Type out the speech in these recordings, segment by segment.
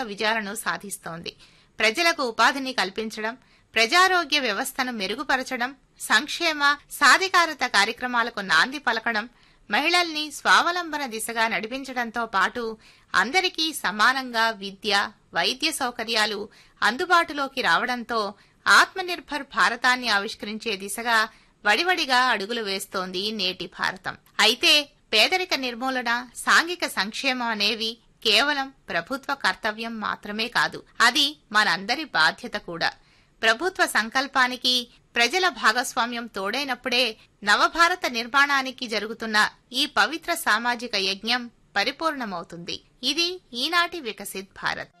విజయాలను సాధిస్తోంది ప్రజలకు ఉపాధిని కల్పించడం ప్రజారోగ్య వ్యవస్థను మెరుగుపరచడం సంక్షేమ సాధికారత కార్యక్రమాలకు నాంది పలకడం మహిళల్ని స్వావలంబన దిశగా నడిపించడంతో పాటు అందరికీ సమానంగా విద్య వైద్య సౌకర్యాలు అందుబాటులోకి రావడంతో ఆత్మనిర్భర్ భారతాన్ని ఆవిష్కరించే దిశగా వడివడిగా అడుగులు వేస్తోంది నేటి భారతం అయితే పేదరిక నిర్మూలన సాంఘిక సంక్షేమం అనేవి కేవలం ప్రభుత్వ కర్తవ్యం మాత్రమే కాదు అది మనందరి బాధ్యత కూడా ప్రభుత్వ సంకల్పానికి ప్రజల భాగస్వామ్యం తోడైనప్పుడే నవభారత నిర్మాణానికి జరుగుతున్న ఈ పవిత్ర సామాజిక యజ్ఞం పరిపూర్ణమవుతుంది ఇది ఈనాటి వికసిత్ భారత్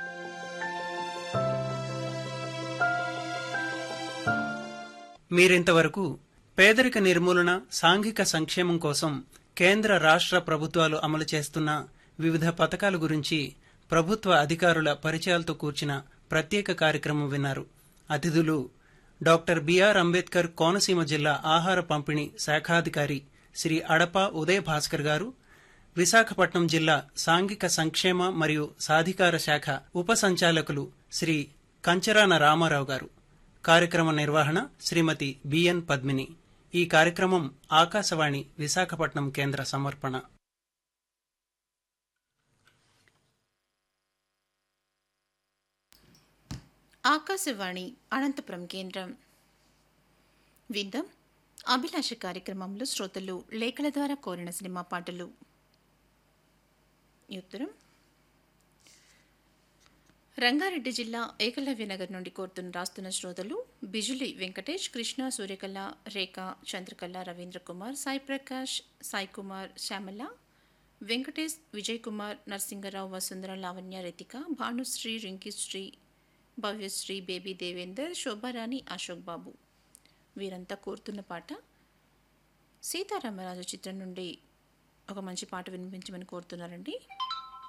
మీరింతవరకు పేదరిక నిర్మూలన సాంఘిక సంక్షేమం కోసం కేంద్ర రాష్ట్ర ప్రభుత్వాలు అమలు చేస్తున్న వివిధ పథకాల గురించి ప్రభుత్వ అధికారుల పరిచయాలతో కూర్చిన ప్రత్యేక కార్యక్రమం విన్నారు అతిథులు డాక్టర్ బిఆర్ అంబేద్కర్ కోనసీమ జిల్లా ఆహార పంపిణీ శాఖాధికారి శ్రీ అడప ఉదయ భాస్కర్ గారు విశాఖపట్నం జిల్లా సాంఘిక సంక్షేమ మరియు సాధికార శాఖ ఉప సంచాలకులు శ్రీ కంచరాన రామారావు గారు కార్యక్రమ నిర్వహణ శ్రీమతి బిఎన్ పద్మిని ఈ కార్యక్రమం ఆకాశవాణి విశాఖపట్నం కేంద్ర సమర్పణ ఆకాశవాణి అనంతపురం కేంద్రం విందాం అభిలాష కార్యక్రమంలో శ్రోతలు లేఖల ద్వారా కోరిన సినిమా పాటలు ఈ ఉత్తరం రంగారెడ్డి జిల్లా ఏకలవ్య నగర్ నుండి కోరుతున్న రాస్తున్న శ్రోతలు బిజులి వెంకటేష్ కృష్ణ సూర్యకళ రేఖ చంద్రకళ రవీంద్ర కుమార్ సాయి ప్రకాష్ సాయి కుమార్ శ్యామల వెంకటేష్ విజయ్ కుమార్ నరసింగరావు వసుంధర లావణ్య రితిక భానుశ్రీ రింకిశ్రీ భవ్యశ్రీ బేబీ దేవేందర్ శోభారాణి అశోక్ బాబు వీరంతా కోరుతున్న పాట సీతారామరాజు చిత్రం నుండి ఒక మంచి పాట వినిపించమని కోరుతున్నారండి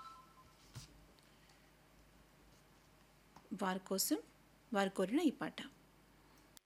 వారి కోసం వారు కోరిన ఈ పాట